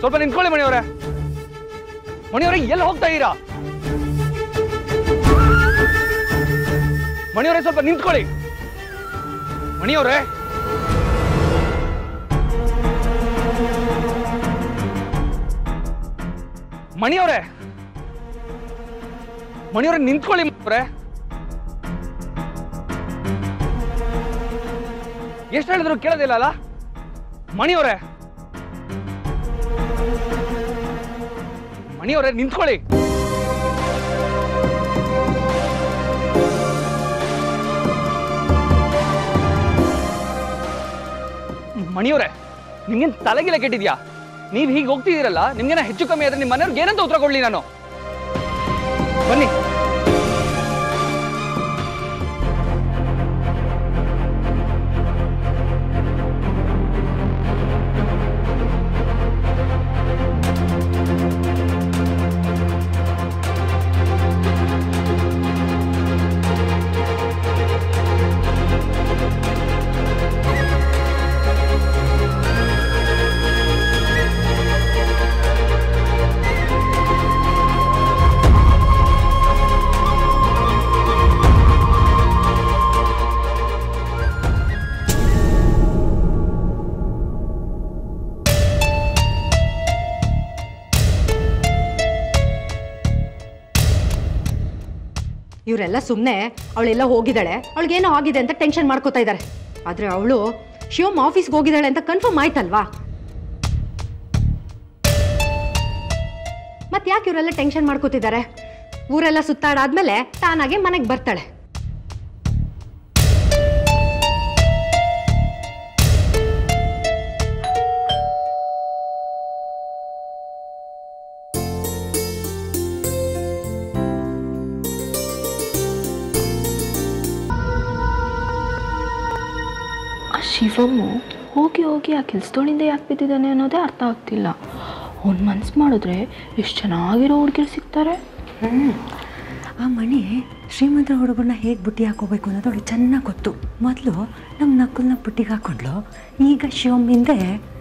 ಸ್ವಲ್ಪ ನಿಂತ್ಕೊಳ್ಳಿ ಮಣಿಯವರೇ ಮಣಿಯವರೇ ಎಲ್ಲಿ ಹೋಗ್ತಾ ಇದ್ದೀರಾ ಮಣಿಯವರೇ ಸ್ವಲ್ಪ ನಿಂತ್ಕೊಳ್ಳಿ ಮಣಿಯವರೇ ಮಣಿಯವರೇ ಮಣಿಯವರೇ ನಿಂತ್ಕೊಳ್ಳಿ ಮಣಿಯವರೇ ಎಷ್ಟು ಹೇಳಿದ್ರು ಕೇಳೋದಿಲ್ಲ ಅಲ್ಲ ಮಣಿಯವರೇ ಮಣಿಯವರೇ ನಿಂತ್ಕೊಳ್ಳಿ ಮಣಿಯವರೇ ನಿಮ್ಗೇನ್ ತಲೆಗಿಲೆ ಕೆಟ್ಟಿದ್ಯಾ ನೀವ್ ಹೀಗೆ ಹೋಗ್ತಿದ್ದೀರಲ್ಲ ನಿಮ್ಗೇನ ಹೆಚ್ಚು ಕಮ್ಮಿ ಆದ್ರೆ ನಿಮ್ಮ ಮನೆಯವ್ರಿಗೆ ಏನಂತ ಉತ್ತರ ಕೊಡ್ಲಿ ನಾನು ಬನ್ನಿ ಇವರೆಲ್ಲ ಸುಮ್ಮನೆ ಅವಳೆಲ್ಲ ಹೋಗಿದ್ದಾಳೆ ಅವಳಿಗೇನೋ ಆಗಿದೆ ಅಂತ ಟೆನ್ಷನ್ ಮಾಡ್ಕೋತಾ ಇದ್ದಾರೆ ಆದರೆ ಅವಳು ಶಿವಮ್ ಆಫೀಸ್ಗೆ ಹೋಗಿದ್ದಾಳೆ ಅಂತ ಕನ್ಫರ್ಮ್ ಆಯ್ತಲ್ವಾ ಮತ್ತೆ ಯಾಕೆ ಇವರೆಲ್ಲ ಟೆನ್ಷನ್ ಮಾಡ್ಕೋತಿದ್ದಾರೆ ಊರೆಲ್ಲ ಸುತ್ತಾಡಾದ್ಮೇಲೆ ತಾನಾಗೆ ಮನೆಗೆ ಬರ್ತಾಳೆ ಆ ಶಿವಮ್ಮು ಹೋಗಿ ಹೋಗಿ ಆ ಕೆಲಸದೊಳಿಂದ ಯಾಕೆ ಬಿದ್ದಿದ್ದಾನೆ ಅನ್ನೋದೇ ಅರ್ಥ ಆಗ್ತಿಲ್ಲ ಅವ್ನು ಮನ್ಸು ಮಾಡಿದ್ರೆ ಎಷ್ಟು ಚೆನ್ನಾಗಿರೋ ಹುಡುಗಿರು ಸಿಗ್ತಾರೆ ಆ ಮಣಿ ಶ್ರೀಮಂತರ ಹುಡುಗರನ್ನ ಹೇಗೆ ಬುಟ್ಟಿ ಹಾಕೋಬೇಕು ಅನ್ನೋದು ಅವಳಿಗೆ ಚೆನ್ನಾಗಿ ಗೊತ್ತು ಮೊದಲು ನಮ್ಮ ನಕ್ಕಲ್ನ ಬುಟ್ಟಿಗೆ ಹಾಕೊಂಡ್ಲು ಈಗ ಶಿವಮ್ ಹಿಂದೆ